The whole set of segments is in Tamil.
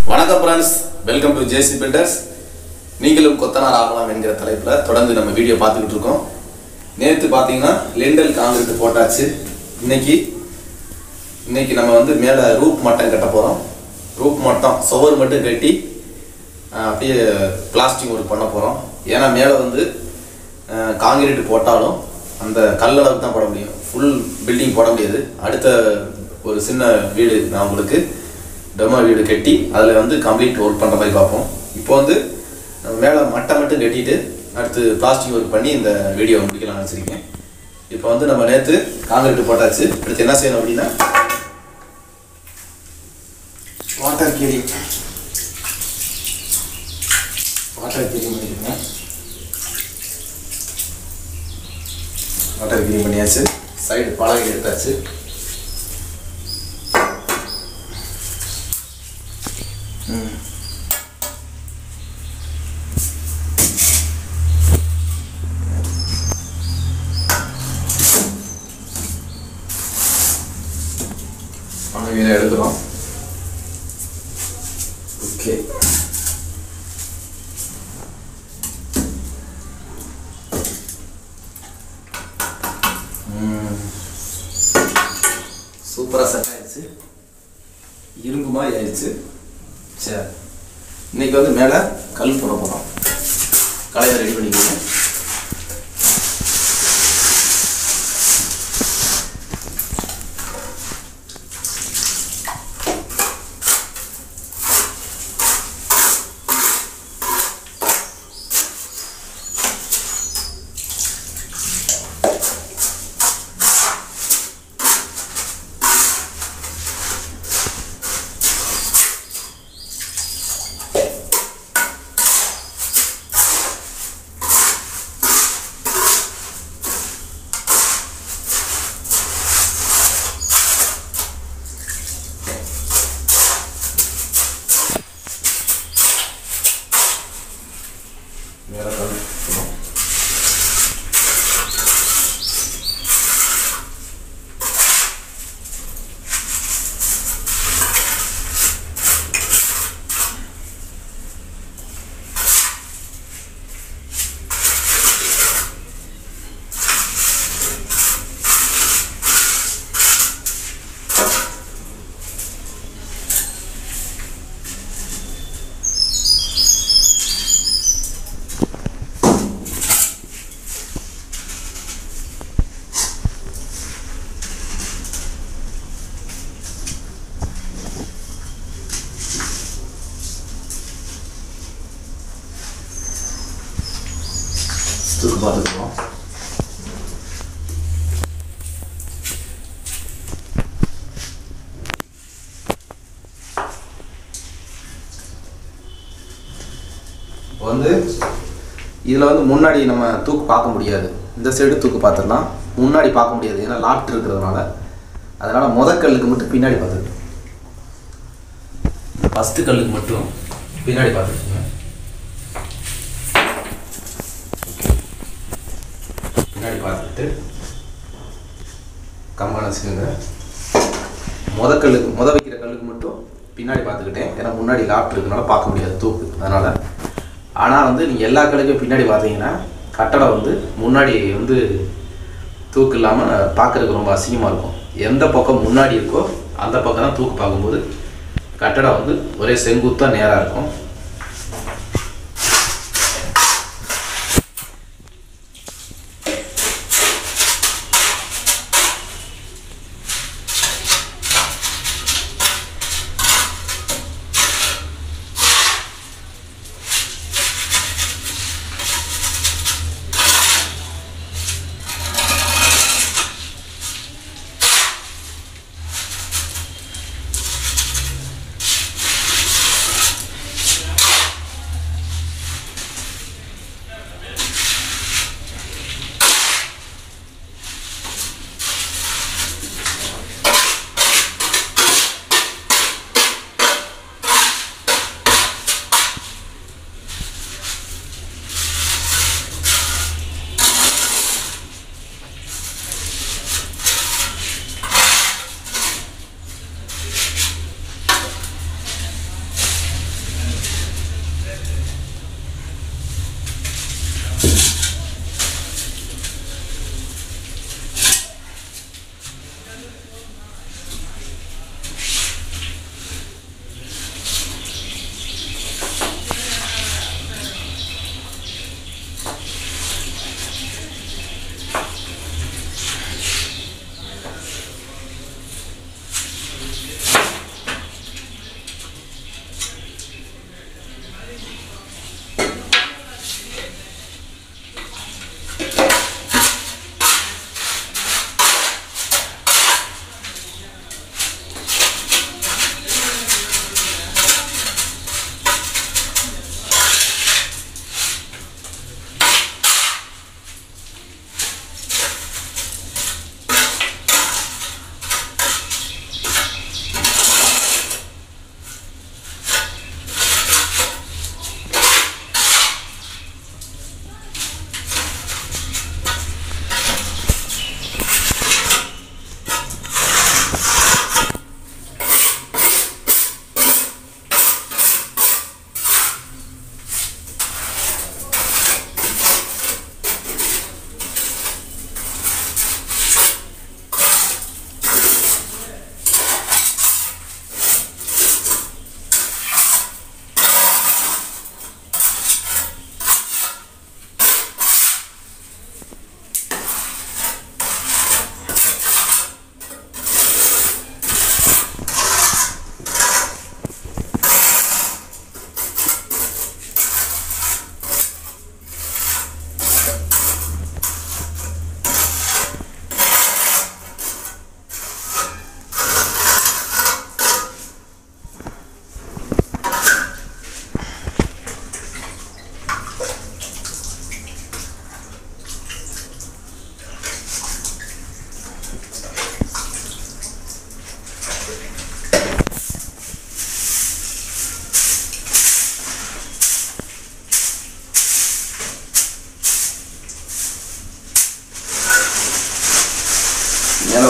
வணக்கம் friends welcome to JC builders நீங்களும் கொத்தனார் ஆகலாம் என்கிற தலைப்பில் தொடர்ந்து நம்ம வீடியோ பார்த்துக்கிட்டு இருக்கோம் நேற்று பார்த்தீங்கன்னா லெண்டல் காங்கிரீட் போட்டாச்சு இன்னைக்கு இன்னைக்கு நம்ம வந்து மேலே ரூப் மட்டம் கட்ட போகிறோம் ரூப் மட்டம் சுவர் மட்டும் கட்டி ஆஹ், அப்படியே பிளாஸ்டிக் ஒர்க் பண்ண போகிறோம் ஏன்னா மேலே வந்து காங்கிரீட் போட்டாலும் அந்த கல்லளவுக்கு தான் போட முடியும் ஃபுல் பில்டிங் போட முடியாது அடுத்த ஒரு சின்ன வீடு நான் உங்களுக்கு டெமோ வீடு கட்டி அதில் வந்து கம்ப்ளீட் ஒர்க் பண்ணுற மாதிரி பார்ப்போம் இப்போ வந்து நம்ம மேலே மட்டை மட்டும் கட்டிட்டு அடுத்து பிளாஸ்டிக் ஒர்க் பண்ணி இந்த வீடியோ முடிக்கலாம்னு வச்சுருக்கேன் இப்போ வந்து நம்ம நேற்று காங்கிரீட் போட்டாச்சு அடுத்து என்ன செய்யணும் அப்படின்னா வாட்டர் கேரி வாட்டர் கேரி பண்ணியிருக்கேன் வாட்டர் கேரி பண்ணியாச்சு சைடு பலகை எடுத்தாச்சு ம். பலகையை எடுக்கிறோம் ஓகே சூப்பராக செட் ஆயிடுச்சு இரும்பு மாதிரி ஆயிடுச்சு சரி இன்னைக்கு வந்து மேலே கல் போட போகிறோம் கலையை ரெடி பண்ணிக்கோங்க மேலே கல் போடணும் தூக்கு பார்த்துக்கிறோம் இப்போ வந்து இதில் வந்து முன்னாடி நம்ம தூக்கு பார்க்க முடியாது இந்த சைடு தூக்கு பார்த்துடலாம் முன்னாடி பார்க்க முடியாது ஏன்னா லாட் இருக்கிறதுனால அதனால் முத கல்லுக்கு மட்டும் பின்னாடி பார்த்துக்கணும் ஃபஸ்ட்டு கல்லுக்கு மட்டும் பின்னாடி பார்த்துக்கோங்க பின்னாடி பார்த்துட்டு கம்பான வச்சுக்கோங்க முத கல்லுக்கு முத வைக்கிற கல்லுக்கு மட்டும் பின்னாடி பார்த்துக்கிட்டேன் ஏன்னா முன்னாடி லாப்ட் இருக்கனால பார்க்க முடியாது தூக்கு அதனால் ஆனால் வந்து நீங்கள் எல்லா கல்லுக்கும் பின்னாடி பார்த்தீங்கன்னா கட்டடம் வந்து முன்னாடி வந்து தூக்கு இல்லாமல் பார்க்கறதுக்கு ரொம்ப அசிங்கமாக இருக்கும் எந்த பக்கம் முன்னாடி இருக்கோ அந்த பக்கம் தான் தூக்கு பார்க்கும்போது கட்டடம் வந்து ஒரே செங்குத்தாக நேராக இருக்கும்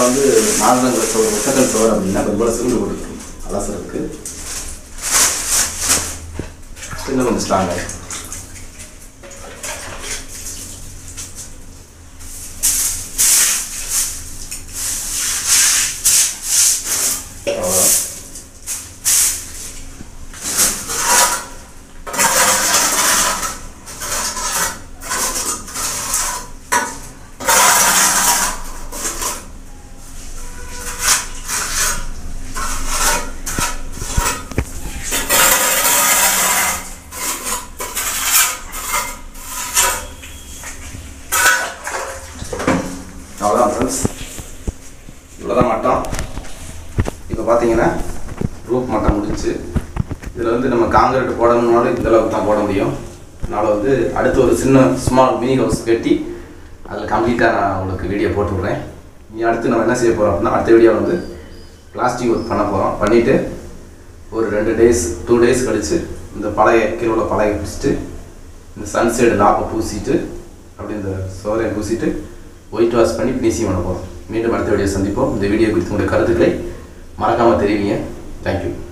வந்து மாதங்கள் சோறு ஒட்டக்கல் சோறு அப்படின்னா கொஞ்சம் கூட சிறுண்டு போட்டுருக்கும் அலசருக்கு இன்னும் கொஞ்சம் ஸ்ட்ராங்காக அவ்வளோதான் அவ்வளோதான் ஃப்ரெண்ட்ஸ் இவ்வளோதான் மட்டம் இப்போ பார்த்தீங்கன்னா ரூப் மட்டம் முடிஞ்சுச்சு இதில் வந்து நம்ம காங்கிரீட் போடணும்னாலும் இந்த அளவுக்கு தான் போட முடியும் அதனால் வந்து அடுத்து ஒரு சின்ன ஸ்மால் மினி ஹவுஸ் கட்டி அதில் கம்ப்ளீட்டாக நான் உங்களுக்கு வீடியோ போட்டு விட்றேன் நீ அடுத்து நம்ம என்ன செய்ய போகிறோம் அப்படின்னா அடுத்த வீடியோவில் வந்து பிளாஸ்டிக் ஒர்க் பண்ண போகிறோம் பண்ணிவிட்டு ஒரு ரெண்டு டேஸ் டூ டேஸ் கழித்து இந்த பழைய கீழே பழைய பிடிச்சிட்டு இந்த சன்சைடு லாப்பை பூசிட்டு அப்படி இந்த சோறையை பூசிட்டு ஒயிட் வாஷ் பண்ணி ஃபினிஷிங் பண்ண போகிறோம் மீண்டும் அடுத்த வீடியோ சந்திப்போம் இந்த வீடியோ குறித்து உங்களுடைய கருத்துக்களை மறக்காமல் தெரிவிங்க தேங்க்யூ